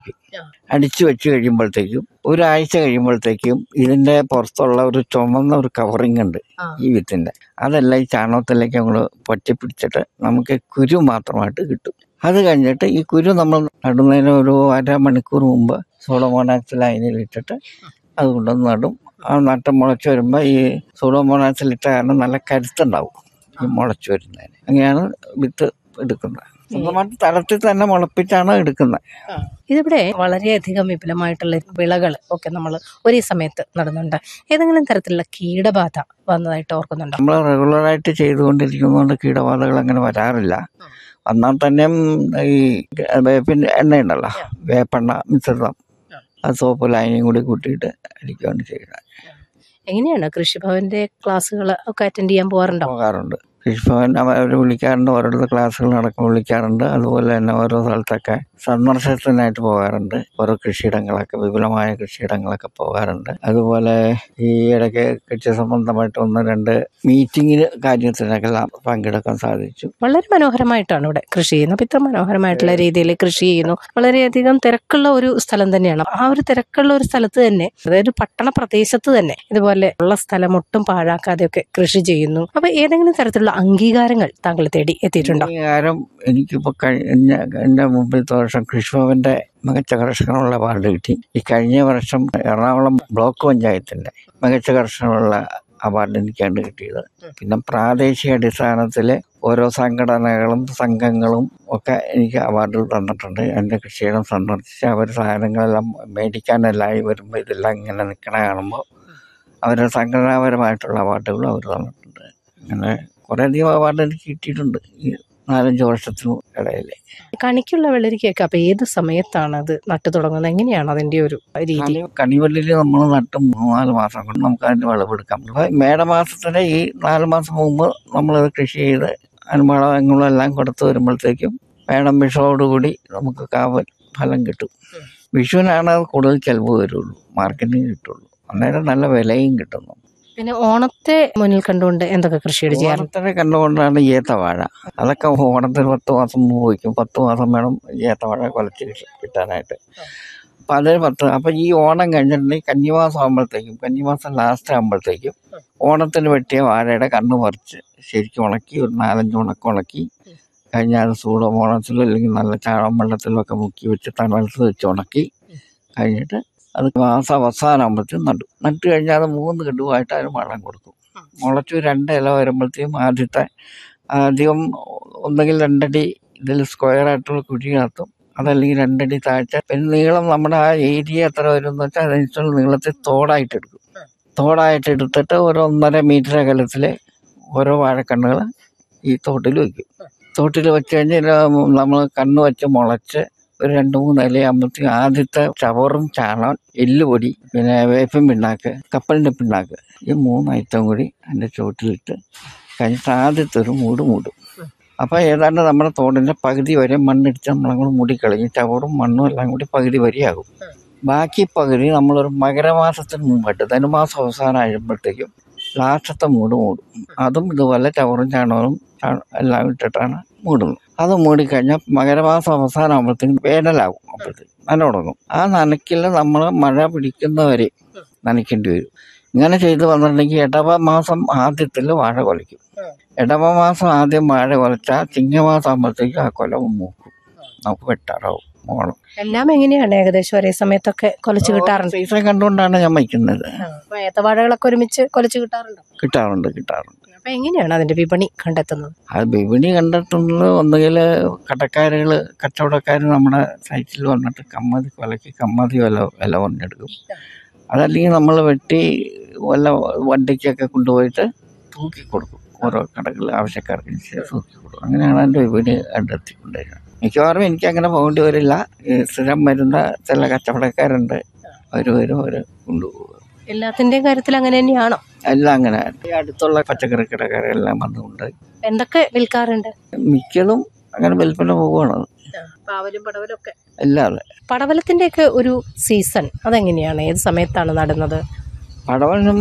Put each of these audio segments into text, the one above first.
അടിച്ചു വെച്ച് കഴിയുമ്പോഴത്തേക്കും ഒരാഴ്ച കഴിയുമ്പോഴത്തേക്കും ഇതിന്റെ പുറത്തുള്ള ഒരു ചുമന്ന ഒരു കവറിങ് ഉണ്ട് ആ. ഈ വിത്തിന്റെ അതെല്ലാം ഈ ചാണകത്തിലേക്ക് അങ്ങോട്ട് പൊറ്റിപ്പിടിച്ചിട്ട് നമുക്ക് കുരു മാത്രമായിട്ട് കിട്ടും അത് കഴിഞ്ഞിട്ട് ഈ കുരു നമ്മൾ നടുന്നതിന് ഒരു അരമണിക്കൂർ മുമ്പ് സോളോമോണാക്സ് ലൈനിൽ ഇട്ടിട്ട് അത് കൊണ്ടുവന്ന് നടും ആ നട്ട് മുളച്ച് വരുമ്പോൾ ഈ സോളോമോണാക്സിൽ ഇട്ട കാരണം നല്ല കരുത്തുണ്ടാവും ഈ മുളച്ച് വരുന്നതിന് അങ്ങനെയാണ് വിത്ത് എടുക്കുന്നത് സ്വന്തമായിട്ട് തലത്തിൽ തന്നെ മുളപ്പിച്ചാണ് എടുക്കുന്നത് ഇതിവിടെ വളരെയധികം വിപുലമായിട്ടുള്ള വിളകൾ ഒക്കെ നമ്മൾ ഒരേ സമയത്ത് നടുന്നുണ്ട് ഏതെങ്കിലും തരത്തിലുള്ള കീടബാധ വന്നതായിട്ട് ഓർക്കുന്നുണ്ടോ നമ്മൾ റെഗുലറായിട്ട് ചെയ്തുകൊണ്ടിരിക്കുന്നതുകൊണ്ട് കീടബാധകൾ അങ്ങനെ വരാറില്ല വന്നാൽ തന്നെ ഈ വേപ്പിൻ്റെ എണ്ണയുണ്ടല്ലോ വേപ്പെണ്ണ മിശ്രിതം അത് സോപ്പ് ലൈനിയും കൂടി കൂട്ടിയിട്ട് അടിക്കുകയാണ് ചെയ്യുന്നത് എങ്ങനെയാണ് കൃഷിഭവന്റെ ക്ലാസ്സുകൾ ഒക്കെ അറ്റൻഡ് ചെയ്യാൻ പോകാറുണ്ടോ പോകാറുണ്ട് കൃഷിഭവൻ അവർ വിളിക്കാറുണ്ട് ഓരോരുത്തർ ക്ലാസ്സുകൾ നടക്കും വിളിക്കാറുണ്ട് അതുപോലെ തന്നെ ഓരോ സ്ഥലത്തൊക്കെ സന്ദർശനത്തിനായിട്ട് പോകാറുണ്ട് ഓരോ കൃഷിയിടങ്ങളൊക്കെ വിപുലമായ കൃഷിയിടങ്ങളൊക്കെ പോകാറുണ്ട് അതുപോലെ ഈ ഇടയ്ക്ക് കൃഷി സംബന്ധമായിട്ട് ഒന്ന് രണ്ട് മീറ്റിങ്ങിന് കാര്യത്തിനൊക്കെ പങ്കെടുക്കാൻ സാധിച്ചു വളരെ മനോഹരമായിട്ടാണ് ഇവിടെ കൃഷി ചെയ്യുന്നത് അപ്പൊ ഇത്ര മനോഹരമായിട്ടുള്ള രീതിയിൽ കൃഷി ചെയ്യുന്നു വളരെയധികം തിരക്കുള്ള ഒരു സ്ഥലം തന്നെയാണ് ആ ഒരു തിരക്കുള്ള ഒരു സ്ഥലത്ത് തന്നെ അതായത് പട്ടണ പ്രദേശത്ത് തന്നെ ഇതുപോലെ ഉള്ള സ്ഥലം ഒട്ടും പാഴാക്കാതെയൊക്കെ കൃഷി ചെയ്യുന്നു അപ്പൊ ഏതെങ്കിലും തരത്തിലുള്ള അംഗീകാരങ്ങൾ താങ്കൾ തേടി എത്തിയിട്ടുണ്ടോ അംഗീകാരം എനിക്കിപ്പോൾ കഴിഞ്ഞ എൻ്റെ മുമ്പിലത്തെ വർഷം കൃഷിഭവന്റെ മികച്ച കർഷകനുള്ള അവാർഡ് കിട്ടി ഈ കഴിഞ്ഞ വർഷം എറണാകുളം ബ്ലോക്ക് പഞ്ചായത്തിന്റെ മികച്ച കർഷകനുള്ള അവാർഡ് എനിക്കാണ് കിട്ടിയത് പിന്നെ പ്രാദേശിക അടിസ്ഥാനത്തിൽ ഓരോ സംഘടനകളും സംഘങ്ങളും ഒക്കെ എനിക്ക് അവാർഡുകൾ തന്നിട്ടുണ്ട് എൻ്റെ കൃഷിയിടം സന്ദർശിച്ച് അവർ സാധനങ്ങളെല്ലാം മേടിക്കാനെല്ലായി വരുമ്പോൾ ഇതെല്ലാം ഇങ്ങനെ നിൽക്കണ കാണുമ്പോൾ അവരുടെ സംഘടനാപരമായിട്ടുള്ള അവാർഡുകളും അവർ തന്നിട്ടുണ്ട് അങ്ങനെ കുറേയധികം അവാർഡ് എനിക്ക് കിട്ടിയിട്ടുണ്ട് ഈ നാലഞ്ച് വർഷത്തിനും ഇടയിൽ കണിക്കുള്ള വെള്ളരിക്കയൊക്കെ അപ്പൊ ഏത് സമയത്താണ് അത് നട്ടു തുടങ്ങുന്നത് എങ്ങനെയാണ് അതിന്റെ ഒരു രീതി കണി കണിവെള്ളിൽ നമ്മൾ നട്ട് മൂന്നാല് മാസം കൊണ്ട് നമുക്ക് അതിൻ്റെ വിളവെടുക്കാം അപ്പോൾ മേടമാസത്തിന് ഈ നാല് മാസം മുമ്പ് നമ്മളത് കൃഷി ചെയ്ത് അതിന് വളങ്ങളും എല്ലാം കൊടുത്ത് വരുമ്പോഴത്തേക്കും മേടം വിഷമോടുകൂടി നമുക്ക് കാവൽ ഫലം കിട്ടും വിഷുവിനാണ് അത് കൂടുതൽ ചിലവ് വരുള്ളൂ മാർക്കറ്റിന് കിട്ടുള്ളൂ അന്നേരം നല്ല വിലയും കിട്ടുന്നു പിന്നെ ഓണത്തെ മുന്നിൽ കണ്ടുകൊണ്ട് എന്തൊക്കെ കൃഷികൾ ചെയ്യാറുണ്ട് ഓണത്തിനെ കണ്ടുകൊണ്ടാണ് ഏത്തവാഴ അതൊക്കെ ഓണത്തിന് പത്ത് മാസം മുമ്പ് വയ്ക്കും പത്ത് മാസം വേണം ഏത്തവാഴ കുലച്ച് കിട്ട- കിട്ടാനായിട്ട് അപ്പം അതിന് പത്ത് അപ്പം ഈ ഓണം കഴിഞ്ഞിട്ടുണ്ടെങ്കിൽ കന്നിമാസം ആകുമ്പോഴത്തേക്കും കന്നിമാസം ലാസ്റ്റ് ആകുമ്പോഴത്തേക്കും ഓണത്തിന് വെട്ടിയ വാഴയുടെ കണ്ണ് പറിച്ച് ശരിക്കും ഉണക്കി ഒരു നാലഞ്ച് ഉണക്കം ഉണക്കി കഴിഞ്ഞാൽ അത് സൂടോമോണത്തിലോ അല്ലെങ്കിൽ നല്ല ചാളം വെള്ളത്തിലോ ഒക്കെ മുക്കി വെച്ച് തണലത്ത് വെച്ച് ഉണക്കി കഴിഞ്ഞിട്ട് അത് മാസം അവസാനം ആകുമ്പോഴത്തേക്കും നട്ടു നട്ട് കഴിഞ്ഞാൽ അത് മൂന്ന് ഗഡുവായിട്ട് അതിന് വളം കൊടുക്കും മുളച്ചു രണ്ട് ഇല വരുമ്പോഴത്തേക്കും ആദ്യത്തെ ആദ്യം ഒന്നുകിൽ രണ്ടടി ഇതിൽ സ്ക്വയർ ആയിട്ടുള്ള കുഴി നടത്തും അതല്ലെങ്കിൽ രണ്ടടി താഴ്ച പിന്നെ നീളം നമ്മുടെ ആ ഏരിയ എത്ര വരും എന്ന് വെച്ചാൽ അതനുസരിച്ചുള്ള നീളത്തിൽ തോടായിട്ട് എടുക്കും തോടായിട്ട് എടുത്തിട്ട് ഒരു ഒന്നര മീറ്റർ അകലത്തിൽ ഓരോ വാഴക്കണ്ണുകൾ ഈ തോട്ടിൽ വയ്ക്കും തോട്ടിൽ വെച്ച് കഴിഞ്ഞാൽ നമ്മൾ കണ്ണ് വെച്ച് മുളച്ച് ഒരു രണ്ട് മൂന്ന് ഇലയാകുമ്പോഴത്തേക്കും ആദ്യത്തെ ചവറും ചാണകം എല്ലുപൊടി പിന്നെ വേപ്പിൻ പിണ്ണാക്ക് കപ്പലിൻ്റെ പിണ്ണാക്ക് ഈ മൂന്ന് ഐറ്റം കൂടി അതിൻ്റെ ചുവട്ടിലിട്ട് കഴിഞ്ഞിട്ട് ആദ്യത്തെ ഒരു മൂട് മൂടും അപ്പോൾ ഏതാണ്ട് നമ്മുടെ തോടിൻ്റെ പകുതി വരെ മണ്ണിടിച്ച് നമ്മളങ്ങോട്ട് മൂടിക്കളഞ്ഞ് ചവറും മണ്ണും എല്ലാം കൂടി പകുതി വരെയാകും ബാക്കി പകുതി നമ്മളൊരു മകരമാസത്തിന് മുമ്പായിട്ട് ധനുമാസം അവസാനം ആകുമ്പോഴത്തേക്കും ലാസ്റ്റത്തെ മൂട് മൂടും അതും ഇതുപോലെ ചവറും ചാണകവും ചാ- എല്ലാം ഇട്ടിട്ടാണ് മൂടുന്നത് അത് മൂടിക്കഴിഞ്ഞാൽ മകരമാസം അവസാനം ആകുമ്പോഴത്തേക്കും വേനലാകും അപ്പോഴത്തേക്കും നന തുടങ്ങും ആ നനയ്ക്കിൽ നമ്മൾ മഴ പിടിക്കുന്നവരെ നനയ്ക്കേണ്ടി വരും ഇങ്ങനെ ചെയ്ത് വന്നിട്ടുണ്ടെങ്കിൽ ഇടവ മാസം ആദ്യത്തിൽ വാഴ കൊലയ്ക്കും ഇടവ മാസം ആദ്യം വാഴ കൊലച്ചാൽ ചിങ്ങമാസം ആകുമ്പോഴത്തേക്കും ആ കൊല മൂക്കും നമുക്ക് വെട്ടാറാവും ഓണം എല്ലാം എങ്ങനെയാണ് ഏകദേശം ഒരേ സമയത്തൊക്കെ കൊലച്ച് കിട്ടാറുണ്ട് സീസൺ കണ്ടുകൊണ്ടാണ് ഞാൻ വയ്ക്കുന്നത് അപ്പൊ ഏത്തവാഴകളൊക്കെ ഒരുമിച്ച് കൊലച്ച് കിട്ടാറുണ്ടോ കിട്ടാറുണ്ട് കിട്ടാറുണ്ട് അപ്പൊ എങ്ങനെയാണ് അതിന്റെ വിപണി കണ്ടെത്തുന്നത് അത് വിപണി കണ്ടെത്തുന്നത് ഒന്നുകിൽ കടക്കാരുകൾ കച്ചവടക്കാർ നമ്മുടെ സൈറ്റിൽ വന്നിട്ട് കമ്മതി കൊലയ്ക്ക് കമ്മതി വില വില കൊണ്ടെടുക്കും അതല്ലെങ്കിൽ നമ്മൾ വെട്ടി വല്ല വണ്ടിക്കൊക്കെ കൊണ്ടുപോയിട്ട് തൂക്കി കൊടുക്കും ഓരോ കടകൾ ആവശ്യക്കാർക്ക് അനുസരിച്ച് തൂക്കി കൊടുക്കും അങ്ങനെയാണ് അതിൻ്റെ വിപണി കണ്ടെത്തിക്കൊണ്ടിരിക്കുന്നത് മിക്കവാറും എനിക്ക് അങ്ങനെ പോകേണ്ടി വരില്ല ഈ സ്ഥിരം വരുന്ന ചില കച്ചവടക്കാരുണ്ട് അവർ വരും അവർ കൊണ്ടുപോകും എല്ലാത്തിന്റെയും കാര്യത്തിൽ അങ്ങനെ തന്നെയാണോ എല്ലാം അങ്ങനെ ഈ അടുത്തുള്ള പച്ചക്കറി കടക്കാരെല്ലാം വന്നുകൊണ്ട് എന്തൊക്കെ വിൽക്കാറുണ്ട് മിക്കതും അങ്ങനെ വിൽപ്പന പോവുകയാണ് പാവലും പടവലും ഒക്കെ അല്ലാതെ പടവലത്തിന്റെ ഒക്കെ ഒരു സീസൺ അതെങ്ങനെയാണ് ഏത് സമയത്താണ് നടുന്നത് പടവനും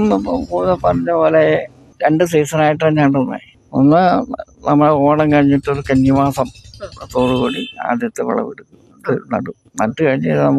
പറഞ്ഞ പോലെ രണ്ട് സീസണായിട്ടാണ് നടുന്നത് ഒന്ന് നമ്മൾ ഓണം കഴിഞ്ഞിട്ട് ഒരു കന്നിമാസം കൂടി ആദ്യത്തെ വിളവെടുക്കും ഇത് നടും നട്ട് കഴിഞ്ഞ്